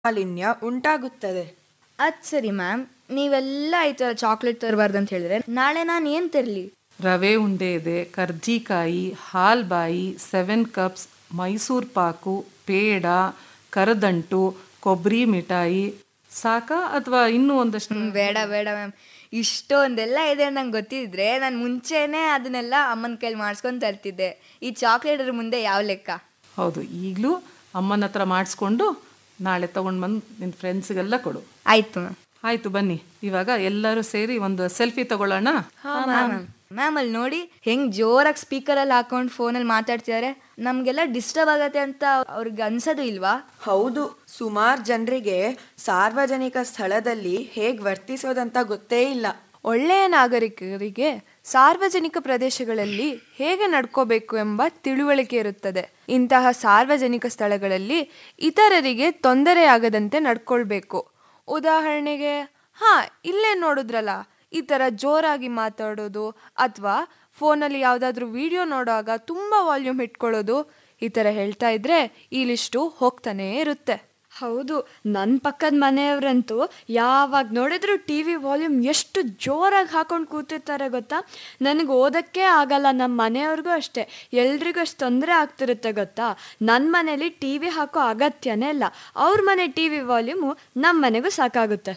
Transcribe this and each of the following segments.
ಮಾಲಿನ್ಯ ಉಂಟಾಗುತ್ತದೆ ಅದು ಸರಿ ಮ್ಯಾಮ್ ನೀವೆಲ್ಲ ಈ ಥರ ಚಾಕ್ಲೇಟ್ ತರಬಾರ್ದು ಅಂತ ಹೇಳಿದ್ರೆ ನಾಳೆ ನಾನು ಏನು ತರಲಿ ರವೆ ಉಂಡೆ ಇದೆ ಕರ್ಜಿಕಾಯಿ ಹಾಲ್ಬಾಯಿ ಸೆವೆನ್ ಕಪ್ಸ್ ಮೈಸೂರು ಪಾಕು ಪೇಡ ಕರದಂಟು ಕೊಬ್ಬರಿ ಮಿಠಾಯಿ ಸಾಕಾ ಅಥವಾ ಇನ್ನೂ ಒಂದಷ್ಟು ಬೇಡ ಬೇಡ ಮ್ಯಾಮ್ ಇಷ್ಟೊಂದೆಲ್ಲ ಇದೆ ಅಂತ ನಂಗೆ ಗೊತ್ತಿದ್ರೆ ನಾನು ಮುಂಚೆನೇ ಅದನ್ನೆಲ್ಲ ಅಮ್ಮನ ಕೈಲಿ ಮಾಡಿಸ್ಕೊಂಡು ತರ್ತಿದ್ದೆ ಈ ಚಾಕ್ಲೇಟರ್ ಮುಂದೆ ಯಾವ ಲೆಕ್ಕ ಹೌದು ಈಗಲೂ ಅಮ್ಮನ ಹತ್ರ ಮಾಡಿಸ್ಕೊಂಡು ನಾಳೆ ತಗೊಂಡು ಬಂದು ನಿನ್ನ ಫ್ರೆಂಡ್ಸಿಗೆಲ್ಲ ಕೊಡು ಆಯ್ತು ಮ್ಯಾಮ್ ಆಯಿತು ಬನ್ನಿ ಇವಾಗ ಎಲ್ಲರೂ ಸೇರಿ ಒಂದು ಸೆಲ್ಫಿ ತಗೊಳ್ಳೋಣ ಮ್ಯಾಮ್ ಮ್ಯಾಮ್ ಅಲ್ಲಿ ನೋಡಿ ಹೆಂಗ್ ಜೋರಾಗಿ ಸ್ಪೀಕರಲ್ಲಿ ಹಾಕೊಂಡು ಫೋನಲ್ಲಿ ಮಾತಾಡ್ತಿದ್ದಾರೆ ನಮಗೆಲ್ಲ ಡಿಸ್ಟರ್ಬ್ ಆಗತ್ತೆ ಅಂತ ಅವ್ರಿಗೆ ಅನ್ಸೋದು ಇಲ್ವಾ ಹೌದು ಸುಮಾರು ಜನರಿಗೆ ಸಾರ್ವಜನಿಕ ಸ್ಥಳದಲ್ಲಿ ಹೇಗೆ ವರ್ತಿಸೋದಂತ ಗೊತ್ತೇ ಇಲ್ಲ ಒಳ್ಳೆಯ ನಾಗರಿಕರಿಗೆ ಸಾರ್ವಜನಿಕ ಪ್ರದೇಶಗಳಲ್ಲಿ ಹೇಗೆ ನಡ್ಕೋಬೇಕು ಎಂಬ ತಿಳುವಳಿಕೆ ಇರುತ್ತದೆ ಇಂತಹ ಸಾರ್ವಜನಿಕ ಸ್ಥಳಗಳಲ್ಲಿ ಇತರರಿಗೆ ತೊಂದರೆಯಾಗದಂತೆ ನಡ್ಕೊಳ್ಬೇಕು ಉದಾಹರಣೆಗೆ ಹಾ ಇಲ್ಲೇ ನೋಡಿದ್ರಲ್ಲ ಈ ಥರ ಜೋರಾಗಿ ಮಾತಾಡೋದು ಅಥವಾ ಫೋನಲ್ಲಿ ಯಾವುದಾದ್ರೂ ವಿಡಿಯೋ ನೋಡುವಾಗ ತುಂಬ ವಾಲ್ಯೂಮ್ ಇಟ್ಕೊಳ್ಳೋದು ಈ ಥರ ಹೇಳ್ತಾ ಇದ್ರೆ ಈ ಲಿಸ್ಟು ಹೋಗ್ತಾನೇ ಇರುತ್ತೆ ಹೌದು ನನ್ನ ಪಕ್ಕದ ಮನೆಯವರಂತೂ ಯಾವಾಗ ನೋಡಿದ್ರು ಟಿ ವಿ ವಾಲ್ಯೂಮ್ ಎಷ್ಟು ಜೋರಾಗಿ ಹಾಕೊಂಡು ಕೂತಿರ್ತಾರೆ ಗೊತ್ತಾ ನನಗೆ ಓದೋಕ್ಕೆ ಆಗಲ್ಲ ನಮ್ಮ ಮನೆಯವ್ರಿಗೂ ಅಷ್ಟೇ ಎಲ್ರಿಗೂ ಅಷ್ಟು ತೊಂದರೆ ಆಗ್ತಿರುತ್ತೆ ಗೊತ್ತಾ ನನ್ನ ಮನೇಲಿ ಟಿ ವಿ ಹಾಕೋ ಅಗತ್ಯನೇ ಇಲ್ಲ ಅವ್ರ ಮನೆ ಟಿ ವಿ ವಾಲ್ಯೂಮು ನಮ್ಮ ಮನೆಗೂ ಸಾಕಾಗುತ್ತೆ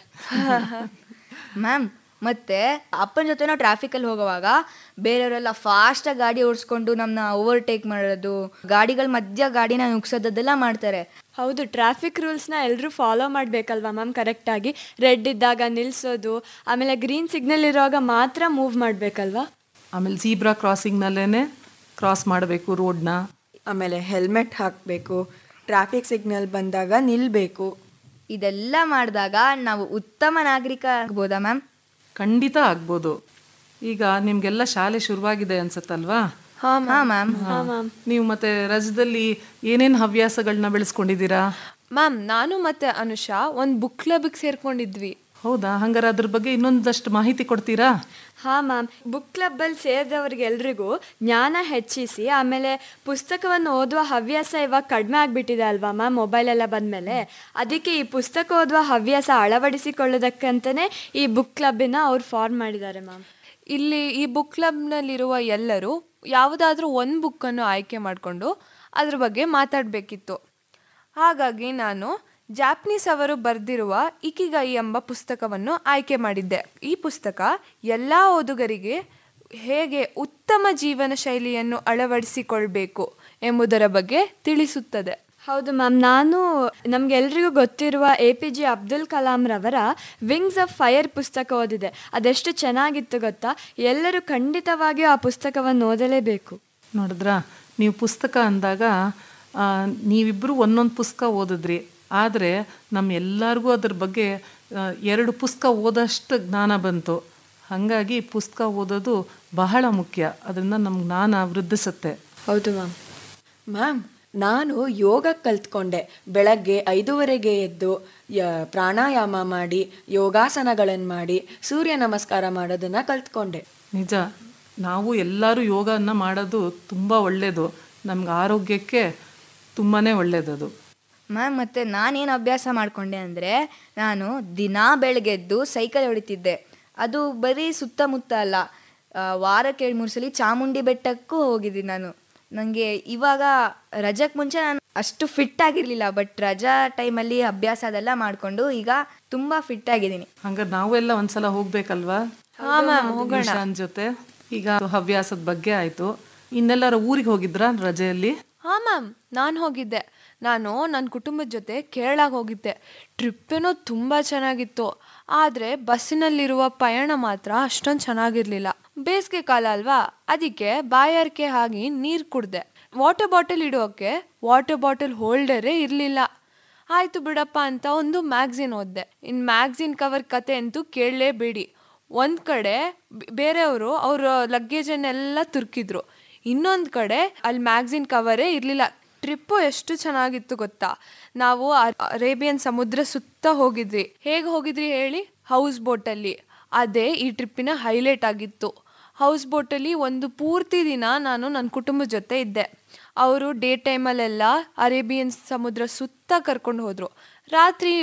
ಮ್ಯಾಮ್ ಮತ್ತೆ ಅಪ್ಪನ ಜೊತೆ ನಾವು ಟ್ರಾಫಿಕಲ್ಲಿ ಹೋಗುವಾಗ ಬೇರೆಯವರೆಲ್ಲ ಫಾಸ್ಟಾಗಿ ಗಾಡಿ ಓಡಿಸ್ಕೊಂಡು ನಮ್ಮನ್ನ ಓವರ್ಟೇಕ್ ಮಾಡೋದು ಗಾಡಿಗಳ ಮಧ್ಯ ಗಾಡಿನ ನುಗ್ಸೋದೆಲ್ಲ ಮಾಡ್ತಾರೆ ಹೌದು ಟ್ರಾಫಿಕ್ ರೂಲ್ಸ್ನ ಎಲ್ಲರೂ ಫಾಲೋ ಮಾಡಬೇಕಲ್ವಾ ಮ್ಯಾಮ್ ಕರೆಕ್ಟಾಗಿ ರೆಡ್ ಇದ್ದಾಗ ನಿಲ್ಲಿಸೋದು ಆಮೇಲೆ ಗ್ರೀನ್ ಸಿಗ್ನಲ್ ಇರುವಾಗ ಮಾತ್ರ ಮೂವ್ ಮಾಡಬೇಕಲ್ವಾ ಆಮೇಲೆ ಜೀಬ್ರಾ ಕ್ರಾಸಿಂಗ್ನಲ್ಲೇ ಕ್ರಾಸ್ ಮಾಡಬೇಕು ರೋಡ್ನ ಆಮೇಲೆ ಹೆಲ್ಮೆಟ್ ಹಾಕಬೇಕು ಟ್ರಾಫಿಕ್ ಸಿಗ್ನಲ್ ಬಂದಾಗ ನಿಲ್ಲಬೇಕು ಇದೆಲ್ಲ ಮಾಡಿದಾಗ ನಾವು ಉತ್ತಮ ನಾಗರಿಕ ಆಗ್ಬೋದಾ ಮ್ಯಾಮ್ ಖಂಡಿತ ಆಗ್ಬೋದು ಈಗ ನಿಮಗೆಲ್ಲ ಶಾಲೆ ಶುರುವಾಗಿದೆ ಅನ್ಸುತ್ತಲ್ವಾ ಹಾಂ ಮ್ಯಾಮ್ ನೀವು ಮತ್ತೆ ರಜದಲ್ಲಿ ಏನೇನು ಹವ್ಯಾಸಗಳನ್ನ ಬೆಳೆಸ್ಕೊಂಡಿದ್ದೀರಾ ಮ್ಯಾಮ್ ನಾನು ಮತ್ತೆ ಅನುಷಾ ಒಂದು ಬುಕ್ ಕ್ಲಬ್ಗೆ ಸೇರ್ಕೊಂಡಿದ್ವಿ ಹೌದಾ ಹಂಗಾರೆ ಅದ್ರ ಬಗ್ಗೆ ಇನ್ನೊಂದಷ್ಟು ಮಾಹಿತಿ ಕೊಡ್ತೀರಾ ಹಾಂ ಮ್ಯಾಮ್ ಬುಕ್ ಕ್ಲಬ್ಬಲ್ಲಿ ಸೇರಿದವ್ರಿಗೆಲ್ರಿಗೂ ಜ್ಞಾನ ಹೆಚ್ಚಿಸಿ ಆಮೇಲೆ ಪುಸ್ತಕವನ್ನು ಓದುವ ಹವ್ಯಾಸ ಇವಾಗ ಕಡಿಮೆ ಆಗಿಬಿಟ್ಟಿದೆ ಅಲ್ವಾ ಮ್ಯಾಮ್ ಮೊಬೈಲೆಲ್ಲ ಬಂದಮೇಲೆ ಅದಕ್ಕೆ ಈ ಪುಸ್ತಕ ಓದುವ ಹವ್ಯಾಸ ಅಳವಡಿಸಿಕೊಳ್ಳೋದಕ್ಕಂತಲೇ ಈ ಬುಕ್ ಕ್ಲಬ್ಬಿನ ಅವ್ರು ಫಾರ್ಮ್ ಮಾಡಿದ್ದಾರೆ ಮ್ಯಾಮ್ ಇಲ್ಲಿ ಈ ಬುಕ್ ಕ್ಲಬ್ನಲ್ಲಿರುವ ಎಲ್ಲರೂ ಯಾವುದಾದ್ರೂ ಒಂದು ಬುಕ್ಕನ್ನು ಆಯ್ಕೆ ಮಾಡಿಕೊಂಡು ಅದ್ರ ಬಗ್ಗೆ ಮಾತಾಡಬೇಕಿತ್ತು ಹಾಗಾಗಿ ನಾನು ಜಾಪನೀಸ್ ಅವರು ಬರೆದಿರುವ ಇಕಿಗೈ ಎಂಬ ಪುಸ್ತಕವನ್ನು ಆಯ್ಕೆ ಮಾಡಿದ್ದೆ ಈ ಪುಸ್ತಕ ಎಲ್ಲ ಓದುಗರಿಗೆ ಹೇಗೆ ಉತ್ತಮ ಜೀವನ ಶೈಲಿಯನ್ನು ಅಳವಡಿಸಿಕೊಳ್ಬೇಕು ಎಂಬುದರ ಬಗ್ಗೆ ತಿಳಿಸುತ್ತದೆ ಹೌದು ಮ್ಯಾಮ್ ನಾನು ನಮಗೆಲ್ರಿಗೂ ಗೊತ್ತಿರುವ A P J Abdul Kalam ರವರ ವಿಂಗ್ಸ್ ಆಫ್ ಫೈರ್ ಪುಸ್ತಕ ಓದಿದೆ ಅದೆಷ್ಟು ಚೆನ್ನಾಗಿತ್ತು ಗೊತ್ತಾ ಎಲ್ಲರೂ ಖಂಡಿತವಾಗಿಯೂ ಆ ಪುಸ್ತಕವನ್ನು ಓದಲೇಬೇಕು ನೋಡಿದ್ರಾ ನೀವು ಪುಸ್ತಕ ಅಂದಾಗ ಆ, ನೀವಿಬ್ಬರು ಒಂದೊಂದು ಪುಸ್ತಕ ಓದಿದ್ರಿ ಆದರೆ ನಮ್ಮ ಎಲ್ಲರಿಗೂ ಅದ್ರ ಬಗ್ಗೆ ಆ, ಎರಡು ಪುಸ್ತಕ ಓದೋಷ್ಟು ಜ್ಞಾನ ಬಂತು ಹಾಗಾಗಿ ಪುಸ್ತಕ ಓದೋದು ಬಹಳ ಮುಖ್ಯ ಅದರಿಂದ ನಮ್ಮ ಜ್ಞಾನ ವೃದ್ಧಿಸುತ್ತೆ ಹೌದು ಮ್ಯಾಮ್ ಮ್ಯಾಮ್ ನಾನು ಯೋಗ ಕಲ್ತ್ಕೊಂಡೆ ಬೆಳಗ್ಗೆ ಐದೂವರೆಗೆ ಎದ್ದು ಯ ಪ್ರಾಣಾಯಾಮ ಮಾಡಿ ಯೋಗಾಸನಗಳನ್ನು ಮಾಡಿ ಸೂರ್ಯ ನಮಸ್ಕಾರ ಮಾಡೋದನ್ನು ಕಲ್ತ್ಕೊಂಡೆ ನಿಜ ನಾವು ಎಲ್ಲರೂ ಯೋಗನ ಮಾಡೋದು ತುಂಬ ಒಳ್ಳೆಯದು ನಮ್ಗೆ ಆರೋಗ್ಯಕ್ಕೆ ತುಂಬಾ ಒಳ್ಳೆಯದದು ಮ್ಯಾಮ್ ಮತ್ತೆ ನಾನೇನು ಅಭ್ಯಾಸ ಮಾಡಿಕೊಂಡೆ ಅಂದರೆ ನಾನು ದಿನಾ ಬೆಳಗ್ಗೆದ್ದು ಸೈಕಲ್ ಹೊಡಿತಿದ್ದೆ ಅದು ಬರೀ ಸುತ್ತಮುತ್ತ ಅಲ್ಲ ಆ, ವಾರಕ್ಕೆ ಎರಡು ಮೂರು ಸಲ ಚಾಮುಂಡಿ ಬೆಟ್ಟಕ್ಕೂ ಹೋಗಿದ್ದೀನಿ ನಾನು ನನಗೆ ಇವಾಗ ರಜಕ್ಕೆ ಮುಂಚೆ ನಾನು ಅಷ್ಟು ಫಿಟ್ ಆಗಿರಲಿಲ್ಲ ಬಟ್ ರಜಾ ಟೈಮಲ್ಲಿ ಅಭ್ಯಾಸ ಅದೆಲ್ಲ ಮಾಡಿಕೊಂಡು ಈಗ ತುಂಬ ಫಿಟ್ ಆಗಿದ್ದೀನಿ ಹಂಗಾರೆ ನಾವೆಲ್ಲ ಒಂದ್ಸಲ ಹೋಗ್ಬೇಕಲ್ವಾ ನಿಶಾನ್ ಜೊತೆ ಈಗ ಹವ್ಯಾಸದ ಬಗ್ಗೆ ಆಯ್ತು ಇನ್ನೆಲ್ಲರ ಊರಿಗೆ ಹೋಗಿದ್ರಾ ರಜೆಯಲ್ಲಿ ಹಾಂ ಮ್ಯಾಮ್ ನಾನು ಹೋಗಿದ್ದೆ ನಾನು ನನ್ನ ಕುಟುಂಬದ ಜೊತೆ ಕೇರಳಗೆ ಹೋಗಿದ್ದೆ ಟ್ರಿಪ್ಪೇನೋ ತುಂಬ ಚೆನ್ನಾಗಿತ್ತು ಆದರೆ ಬಸ್ಸಿನಲ್ಲಿರುವ ಪಯಣ ಮಾತ್ರ ಅಷ್ಟೊಂದು ಚೆನ್ನಾಗಿರಲಿಲ್ಲ ಬೇಸಿಗೆ ಕಾಲ ಅಲ್ವಾ ಅದಕ್ಕೆ ಬಾಯಾರಿಕೆ ಆಗಿ ನೀರು ಕುಡ್ದೆ ವಾಟರ್ ಬಾಟಲ್ ಇಡೋಕೆ ವಾಟರ್ ಬಾಟಲ್ ಹೋಲ್ಡರೇ ಇರಲಿಲ್ಲ ಆಯಿತು ಬಿಡಪ್ಪ ಅಂತ ಒಂದು ಮ್ಯಾಗ್ಝಿನ್ ಓದಿದೆ ಇನ್ನು ಮ್ಯಾಗ್ಝಿನ್ ಕವರ್ ಕತೆ ಅಂತೂ ಕೇಳಲೇಬೇಡಿ ಒಂದು ಕಡೆ ಬ್- ಬೇರೆಯವರು ಅವರ ಲಗೇಜನ್ನೆಲ್ಲ ತುರ್ಕಿದ್ರು ಇನ್ನೊಂದು ಕಡೆ ಅಲ್ಲಿ ಮ್ಯಾಗ್ಝಿನ್ ಕವರೇ ಇರಲಿಲ್ಲ ಟ್ರಿಪ್ಪು ಎಷ್ಟು ಚೆನ್ನಾಗಿತ್ತು ಗೊತ್ತಾ ನಾವು ಅ- ಅರೇಬಿಯನ್ ಸಮುದ್ರ ಸುತ್ತ ಹೋಗಿದ್ವಿ ಹೇಗೆ ಹೋಗಿದ್ರಿ ಹೇಳಿ ಹೌಸ್ ಬೋಟಲ್ಲಿ ಅದೇ ಈ ಟ್ರಿಪ್ಪಿನ ಹೈಲೈಟ್ ಆಗಿತ್ತು ಹೌಸ್ ಬೋಟಲ್ಲಿ ಒಂದು ಪೂರ್ತಿ ದಿನ ನಾನು ನನ್ನ ಕುಟುಂಬದ ಜೊತೆ ಇದ್ದೆ ಅವರು ಡೇ ಟೈಮಲ್ಲೆಲ್ಲ ಅರೇಬಿಯನ್ ಸಮುದ್ರ ಸುತ್ತ ಕರ್ಕೊಂಡು ಹೋದರು ರಾತ್ರಿ